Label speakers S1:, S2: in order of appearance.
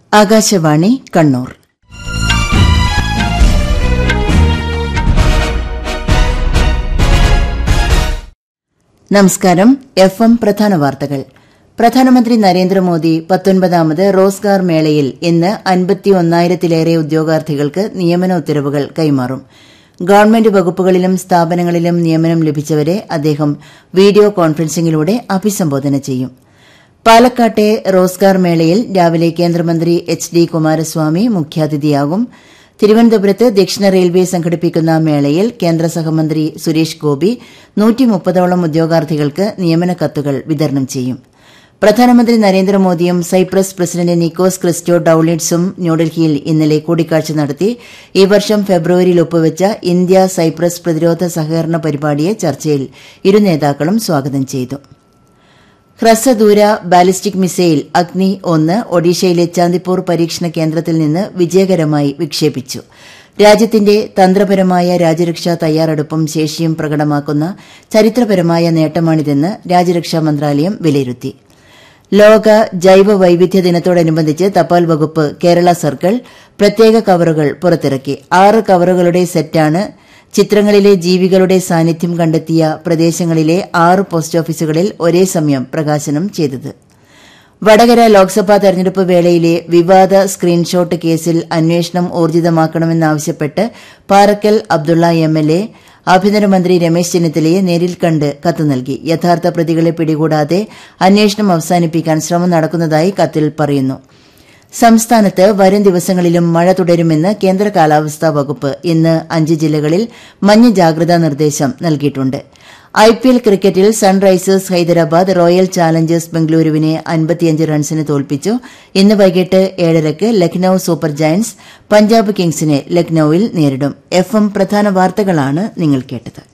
S1: ആകാശവാണി കണ്ണൂർ നമസ്കാരം F M പ്രധാന വാർത്തകൾ പ്രധാനമന്ത്രി നരേന്ദ്രമോദി പത്തൊൻപതാമത് റോസ്ഗാർ മേളയിൽ ഇന്ന് അൻപത്തിയൊന്നായിരത്തിലേറെ ഉദ്യോഗാർത്ഥികൾക്ക് നിയമന ഉത്തരവുകൾ കൈമാറും ഗവൺമെന്റ് വകുപ്പുകളിലും സ്ഥാപനങ്ങളിലും നിയമനം ലഭിച്ചവരെ അദ്ദേഹം വീഡിയോ കോൺഫറൻസിംഗിലൂടെ അഭിസംബോധന ചെയ്യും പാലക്കാട്ടെ റോസ്ഗാർ മേളയിൽ രാവിലെ കേന്ദ്രമന്ത്രി എച്ച് ഡി കുമാരസ്വാമി മുഖ്യാതിഥിയാകും തിരുവനന്തപുരത്ത് ദക്ഷിണ റെയിൽവേ സംഘടിപ്പിക്കുന്ന മേളയിൽ കേന്ദ്ര സഹമന്ത്രി സുരേഷ് ഗോപി നൂറ്റിമുപ്പതോളം ഉദ്യോഗാർത്ഥികൾക്ക് നിയമന കത്തുകൾ വിതരണം ചെയ്യും പ്രധാനമന്ത്രി നരേന്ദ്രമോദിയും സൈപ്രസ് പ്രസിഡന്റ് നിക്കോസ് ക്രിസ്റ്റോ ഡൌളിഡ്സും ന്യൂഡൽഹിയിൽ ഇന്നലെ കൂടിക്കാഴ്ച നടത്തി ഈ വർഷം ഫെബ്രുവരിയിൽ ഒപ്പുവച്ച ഇന്ത്യ സൈപ്രസ് പ്രതിരോധ സഹകരണ പരിപാടിയെ ചർച്ചയിൽ ഇരു നേതാക്കളും സ്വാഗതം ചെയ്തു ഹ്രസ്വദൂര ബാലിസ്റ്റിക് മിസൈൽ അഗ്നി ഒന്ന് ഒഡീഷയിലെ ചാന്ദിപ്പൂർ പരീക്ഷണ കേന്ദ്രത്തിൽ നിന്ന് വിജയകരമായി വിക്ഷേപിച്ചു രാജ്യത്തിന്റെ തന്ത്രപരമായ രാജ്യരക്ഷാ തയ്യാറെടുപ്പും ശേഷിയും പ്രകടമാക്കുന്ന ചരിത്രപരമായ നേട്ടമാണിതെന്ന് രാജ്യരക്ഷാ മന്ത്രാലയം വിലയിരുത്തി ലോക ജൈവ വൈവിധ്യ ദിനത്തോടനുബന്ധിച്ച് തപാൽ വകുപ്പ് കേരള സർക്കിൾ പ്രത്യേക കവറുകൾ പുറത്തിറക്കി ആറ് കവറുകളുടെ സെറ്റാണ് ചിത്രങ്ങളിലെ ജീവികളുടെ സാന്നിധ്യം കണ്ടെത്തിയ പ്രദേശങ്ങളിലെ ആറ് പോസ്റ്റ് ഓഫീസുകളിൽ ഒരേ സമയം പ്രകാശനം ചെയ്തത് വടകര ലോക്സഭാ തെരഞ്ഞെടുപ്പ് വേളയിലെ വിവാദ സ്ക്രീൻഷോട്ട് കേസിൽ അന്വേഷണം ഊർജിതമാക്കണമെന്നാവശ്യപ്പെട്ട് Parakkal Abdulla M L A ആഭ്യന്തരമന്ത്രി രമേശ് ചെന്നിത്തലയെ നേരിൽ കണ്ട് കത്ത് നൽകി യഥാർത്ഥ പ്രതികളെ പിടികൂടാതെ അന്വേഷണം അവസാനിപ്പിക്കാൻ ശ്രമം നടക്കുന്നതായി കത്തിൽ പറയുന്നു സംസ്ഥാനത്ത് വരും ദിവസങ്ങളിലും മഴ തുടരുമെന്ന് കേന്ദ്ര കാലാവസ്ഥാ വകുപ്പ് ഇന്ന് അഞ്ച് ജില്ലകളിൽ മഞ്ഞ ജാഗ്രതാ നിർദ്ദേശം നൽകിയിട്ടുണ്ട് ഐപിഎൽ ക്രിക്കറ്റിൽ സൺറൈസേഴ്സ് ഹൈദരാബാദ് റോയൽ ചാലഞ്ചേഴ്സ് ബംഗളൂരുവിനെ അൻപത്തിയഞ്ച് റൺസിന് തോൽപ്പിച്ചു ഇന്ന് വൈകിട്ട് ഏഴരയ്ക്ക് ലക്നൌ സൂപ്പർ ജയന്റ്സ് പഞ്ചാബ് കിങ്സിനെ ലക്നൌവിൽ നേരിടും എഫ് എം പ്രധാന വാർത്തകളാണ് നിങ്ങൾ കേട്ടത്